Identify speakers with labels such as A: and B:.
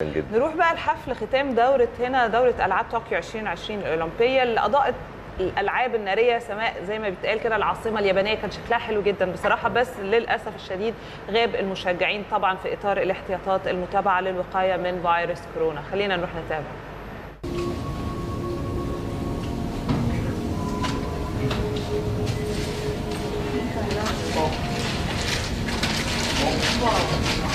A: جدا
B: نروح بقى لحفل ختام دوره هنا دوره العاب طوكيو 2020 الاولمبيه اللي اضاءت الالعاب الناريه سماء زي ما بيتقال كده العاصمه اليابانيه كان شكلها حلو جدا بصراحه بس للاسف الشديد غاب المشجعين طبعا في اطار الاحتياطات المتابعه للوقايه من فيروس كورونا خلينا نروح نتابع
C: Wow.